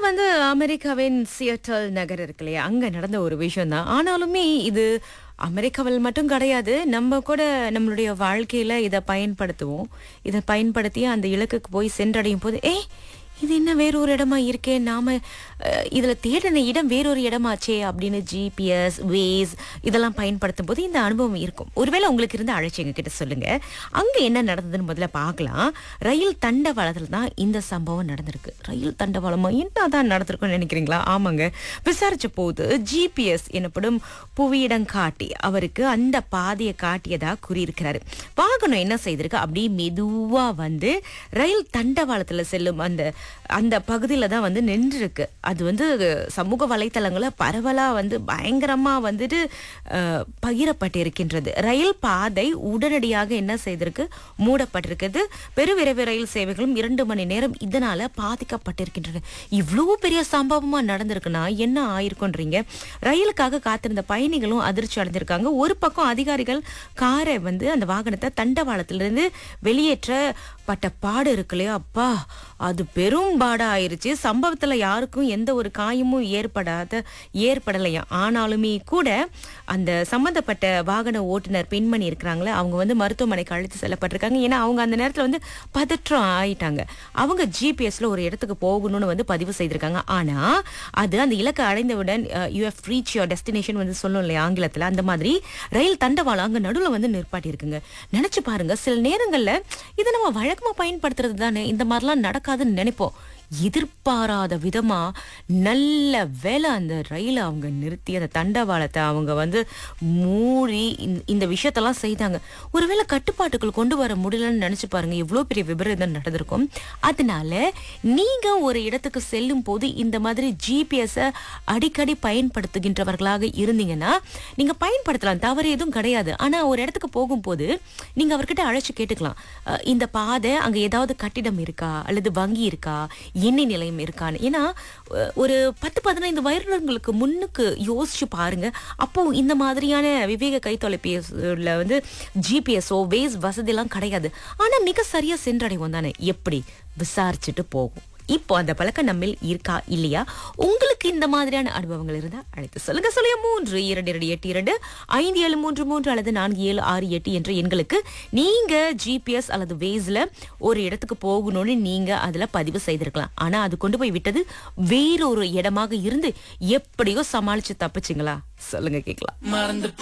வந்து அமெரிக்காவின் சியட்டல் நகர் இருக்கு இல்லையா அங்க நடந்த ஒரு விஷயம் தான் ஆனாலுமே இது அமெரிக்காவில் மட்டும் கிடையாது நம்ம கூட நம்மளுடைய வாழ்க்கையில இதை பயன்படுத்துவோம் இதை பயன்படுத்தி அந்த இலக்குக்கு போய் சென்றடையும் போது ஏய் இது என்ன வேறொரு இடமா இருக்கே நாம அஹ், இதுல தேடின இடம் வேறொரு இடமாச்சே அப்படின்னு ஜிபிஎஸ் வேஸ் இதெல்லாம் பயன்படுத்தும் போது இந்த அனுபவம் இருக்கும் ஒருவேளை உங்களுக்கு இருந்து அழைச்சி எங்க கிட்ட சொல்லுங்க அங்க என்ன நடந்ததுன்னு முதல்ல பார்க்கலாம் ரயில் தண்டவாளத்துல தான் இந்த சம்பவம் நடந்திருக்கு ரயில் தண்டவாளமா என்ன தான் நடந்திருக்கும்னு நினைக்கிறீங்களா ஆமாங்க விசாரிச்ச போது ஜிபிஎஸ் எனப்படும் புவியிடம் காட்டி அவருக்கு அந்த பாதையை காட்டியதா கூறியிருக்கிறாரு வாகனம் என்ன செய்திருக்கு அப்படியே மெதுவா வந்து ரயில் தண்டவாளத்துல செல்லும் அந்த அந்த பகுதியில தான் வந்து நின்றுருக்கு அது வந்து சமூக வலைத்தளங்கள பரவலா வந்து பயங்கரமா வந்துட்டு அஹ், பகிரப்பட்டிருக்கின்றது ரயில் பாதை உடனடியாக என்ன செய்திருக்கு மூடப்பட்டிருக்கிறது பெருவிரைவு ரயில் சேவைகளும் இரண்டு மணி நேரம் இதனால பாதிக்கப்பட்டிருக்கின்றன இவ்வளவு பெரிய சம்பவமா நடந்திருக்குன்னா என்ன ஆயிருக்குன்றீங்க ரயிலுக்காக காத்திருந்த பயணிகளும் அதிர்ச்சி அடைந்திருக்காங்க ஒரு பக்கம் அதிகாரிகள் காரை வந்து அந்த வாகனத்தை தண்டவாளத்திலிருந்து வெளியேற்றப்பட்ட பாடு இருக்கு இல்லையா அப்பா அது பெரும் பாடா ஆயிருச்சு சம்பவத்துல யாருக்கும் எந்த ஒரு காயமும் ஏற்படாத ஏற்படலையா ஆனாலுமே கூட அந்த சம்பந்தப்பட்ட வாகன ஓட்டுநர் பெண்மணி இருக்கிறாங்களே அவங்க வந்து மருத்துவமனைக்கு அழைத்து செல்லப்பட்டிருக்காங்க ஏன்னா அவங்க அந்த நேரத்துல வந்து பதற்றம் ஆயிட்டாங்க அவங்க ஜிபிஎஸ்ல ஒரு இடத்துக்கு போகணும்னு வந்து பதிவு செய்திருக்காங்க ஆனா அது அந்த இலக்கை அடைந்தவுடன் you have reach your destination வந்து சொல்லும் இல்லையா ஆங்கிலத்துல அந்த மாதிரி ரயில் தண்டவாளம் அங்க நடுவுல வந்து நிற்பாட்டி இருக்குங்க நினைச்சு பாருங்க சில நேரங்கள்ல இதை நம்ம வழக்கமா பயன்படுத்துறது தானே இந்த மாதிரிலாம் நடக்காதுன்னு நினைப்போம் எதிர்பாராத விதமா நல்ல வேலை அந்த ரயிலை அவங்க நிறுத்தி அந்த தண்டவாளத்தை அவங்க வந்து மூடி இந்த- இந்த விஷயத்தெல்லாம் செய்தாங்க ஒருவேளை கட்டுப்பாட்டுக்குள் கொண்டு வர முடியலன்னு நினைச்சு பாருங்க எவ்வளவு பெரிய விபரீதம் நடந்திருக்கும் அதனால நீங்க ஒரு இடத்துக்கு செல்லும் போது இந்த மாதிரி ஜிபிஎஸ் அடிக்கடி பயன்படுத்துகின்றவர்களாக இருந்தீங்கன்னா நீங்க பயன்படுத்தலாம் தவறு எதுவும் கிடையாது ஆனா ஒரு இடத்துக்கு போகும்போது நீங்க அவர்கிட்ட அழைச்சு கேட்டுக்கலாம் அஹ், இந்த பாதை அங்க ஏதாவது கட்டிடம் இருக்கா அல்லது வங்கி இருக்கா எண்ணெய் நிலையம் இருக்கான்னு ஏன்னா அஹ், ஒரு பத்து பதினைந்து வருடங்களுக்கு முன்னுக்கு யோசிச்சு பாருங்க அப்போ இந்த மாதிரியான விவேக கைத்தொலைபேசியில் வந்து ஜிபிஎஸ்ஓ வேஸ் வசதியெல்லாம் கிடையாது ஆனா மிக சரியா சென்றடைவோம் தானே எப்படி விசாரிச்சுட்டு போகும் இப்போ அந்த பழக்கம் நம்மில் இருக்கா இல்லையா உங்களுக்கு இந்த மாதிரியான அனுபவங்கள் இருந்தா அழைத்து சொல்லுங்க சொல்லுங்க மூன்று இரண்டு இரண்டு எட்டு இரண்டு ஐந்து ஏழு மூன்று மூன்று அல்லது நான்கு ஏழு ஆறு எட்டு என்ற எண்களுக்கு நீங்க ஜிபிஎஸ் அல்லது வேஸ்ல ஒரு இடத்துக்கு போகணும்னு நீங்க அதுல பதிவு செய்திருக்கலாம் ஆனா அது கொண்டு போய் விட்டது வேறொரு இடமாக இருந்து எப்படியோ சமாளிச்சு தப்பிச்சிங்களா சொல்லுங்க கேட்கலாம் மறந்து